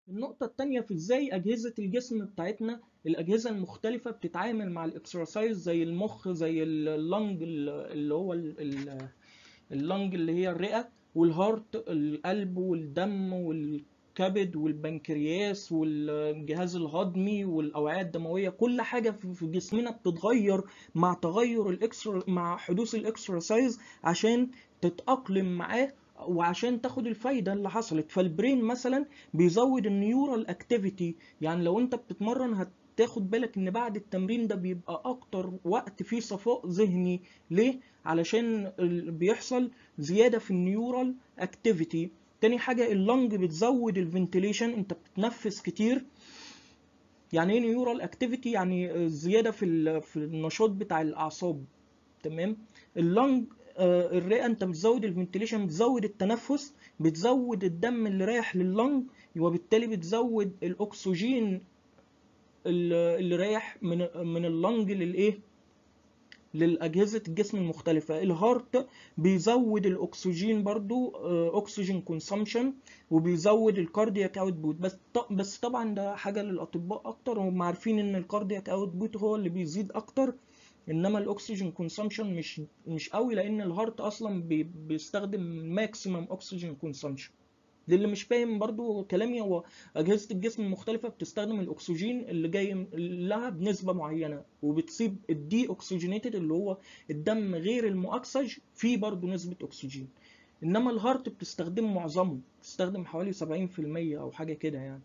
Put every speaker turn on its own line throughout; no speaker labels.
النقطة التانية في ازاي أجهزة الجسم بتاعتنا الأجهزة المختلفة بتتعامل مع الإكسرسايز زي المخ زي اللنج اللي هو ال- ال- اللنج اللي هي الرئة والهارت القلب والدم والكبد والبنكرياس والجهاز الهضمي والأوعية الدموية كل حاجة في في جسمنا بتتغير مع تغير الإكسر مع حدوث الإكسرسايز عشان تتأقلم معاه وعشان تاخد الفايده اللي حصلت فالبرين مثلا بيزود النيورال اكتيفيتي يعني لو انت بتتمرن هتاخد بالك ان بعد التمرين ده بيبقى اكتر وقت فيه صفاء ذهني ليه علشان ال- بيحصل زياده في النيورال اكتيفيتي تاني حاجه اللنج بتزود الفنتيليشن انت بتتنفس كتير يعني ايه نيورال اكتيفيتي يعني زياده في ال- في النشاط بتاع الاعصاب تمام اللنج آه، الرئه انت بتزود الفنتيليشن بتزود التنفس بتزود الدم اللي رايح لللنج وبالتالي بتزود الاكسجين اللي اللي رايح من من اللنج للايه للاجهزه الجسم المختلفه الهارت بيزود الاكسجين برضو آه، اكسجين كونسامشن وبيزود الكاردياك اوتبوت بس ط- بس طبعا ده حاجه للاطباء اكتر هم عارفين ان الكاردياك اوتبوت هو اللي بيزيد اكتر انما الاكسجين كونسامشن مش مش قوي لان الهارت اصلا بي بيستخدم ماكسيمم اكسجين كونسامشن للي مش فاهم برضو كلامي هو اجهزه الجسم المختلفه بتستخدم الاكسجين اللي جاي لها بنسبه معينه وبتسيب الدي اوكسجينيتد اللي هو الدم غير المؤكسج فيه برضو نسبه اكسجين انما الهارت بتستخدم معظمه بتستخدم حوالي 70% او حاجه كده يعني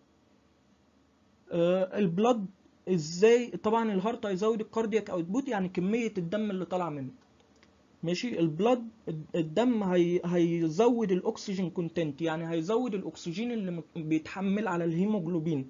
آه، البلد ازاي طبعا الهارت هيزود الكاردياك اوتبوت يعني كميه الدم اللي طالعه منه ماشي البلد الدم هي هيزود الاكسجين كونتنت يعني هيزود الاكسجين اللي مت- بيتحمل على الهيموجلوبين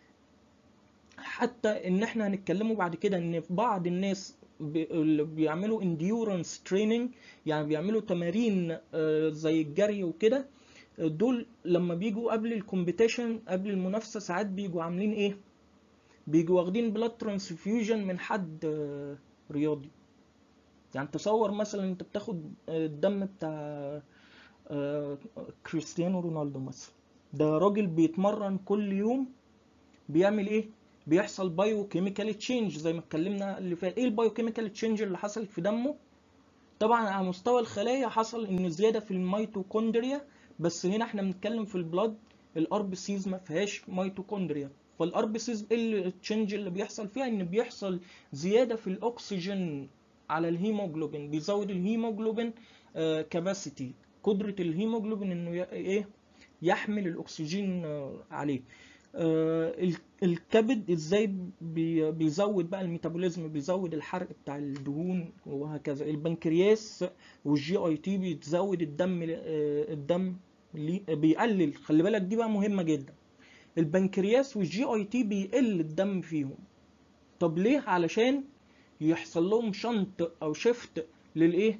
حتى ان احنا هنتكلموا بعد كده ان في بعض الناس بي- اللي بيعملوا انديورنس تريننج يعني بيعملوا تمارين آه، زي الجري وكده آه، دول لما بيجوا قبل الكومبيتيشن قبل المنافسه ساعات بيجوا عاملين ايه بيجوا واخدين بلاد ترانسفيوجن من حد آه، رياضي يعني تصور مثلا انت بتاخد آه، الدم بتاع آه، كريستيانو رونالدو مثلا ده راجل بيتمرن كل يوم بيعمل ايه بيحصل بايو كيميكال تشينج زي ما اتكلمنا اللي فات ايه البايو كيميكال تشينج اللي حصلت في دمه طبعا على مستوى الخلايا حصل ان زياده في الميتوكوندريا بس هنا احنا بنتكلم في البلاد الار بي سيز ما فيهاش ميتوكوندريا فالار بي سيز ايه التشينج اللي بيحصل فيها ان بيحصل زياده في الاكسجين على الهيموجلوبين بيزود الهيموجلوبين كاباسيتي قدره الهيموجلوبين انه ي- ايه يحمل الاكسجين آه، عليه آه، ال- الكبد ازاي بي- بيزود بقى الميتابوليزم بيزود الحرق بتاع الدهون وهكذا البنكرياس والجي اي تي بتزود الدم آه، الدم لي- بيقلل خلي بالك دي بقى مهمة جدا البنكرياس والجي اي تي بيقل الدم فيهم طب ليه علشان يحصل لهم شنط او شيفت للايه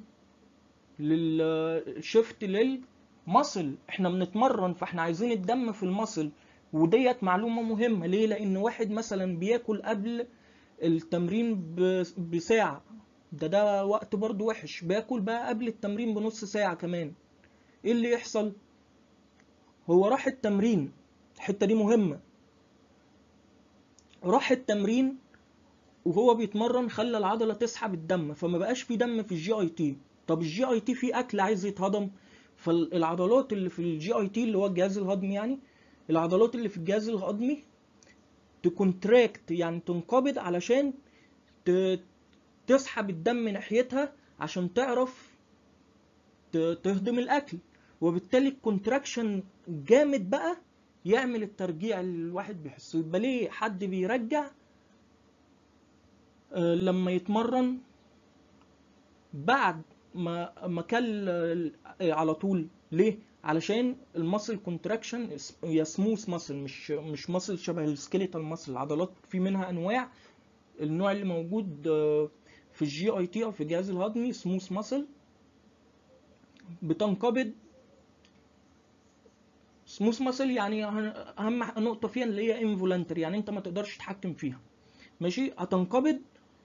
للشيفت للمصل احنا بنتمرن فاحنا عايزين الدم في المصل وديت معلومة مهمة ليه لان واحد مثلا بياكل قبل التمرين ب- بساعة ده ده وقت برضو وحش بياكل بقى قبل التمرين بنص ساعة كمان ايه اللي يحصل هو راح التمرين الحتة دي مهمة راح التمرين وهو بيتمرن خلى العضلة تسحب الدم فما بقاش في دم في الجي اي تي طب الجي اي تي فيه اكل عايز يتهضم فالعضلات اللي في الجي اي تي اللي هو الجهاز الهضمي يعني العضلات اللي في الجهاز الهضمي تكونتراكت يعني تنقبض علشان ت- تسحب الدم ناحيتها عشان تعرف ت- تهضم الاكل وبالتالي الكونتراكشن جامد بقى يعمل الترجيع اللي الواحد بيحسه يبقى ليه حد بيرجع آه، لما يتمرن بعد ما ما كل آه، على طول ليه علشان الماسل كونتراكشن يا سموث ماسل مش مش ماسل شبه السكيليتال ماسل العضلات في منها انواع النوع اللي موجود آه، في الجي اي تي او في الجهاز الهضمي سموث ماسل بتنقبض سموث ماسل يعني اهم نقطه فيها اللي هي انفولنتري يعني انت ما تقدرش تتحكم فيها ماشي هتنقبض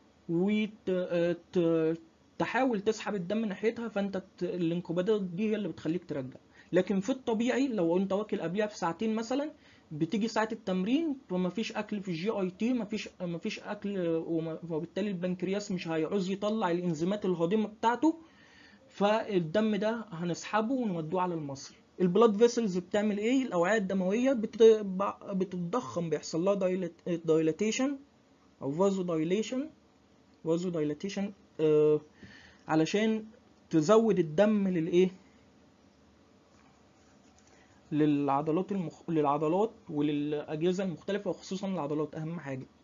وتحاول تسحب الدم ناحيتها فانت ت- الانقباضات دي هي اللي بتخليك ترجع لكن في الطبيعي لو انت واكل قبلها بساعتين مثلا بتيجي ساعة التمرين فمفيش أكل في الجي أي تي مفيش مفيش أكل وما- وبالتالي البنكرياس مش هيعوز يطلع الإنزيمات الهاضمة بتاعته فالدم ده هنسحبه ونودوه على المصل البلاد فيسلز بتعمل ايه الاوعيه الدمويه بت- ب- بتتضخم بيحصل لها دايلاتيشن او فازو دايليشن فازو دايلاتيشن علشان تزود الدم للايه للعضلات المخ... للعضلات وللاجهزه المختلفه وخصوصا العضلات اهم حاجه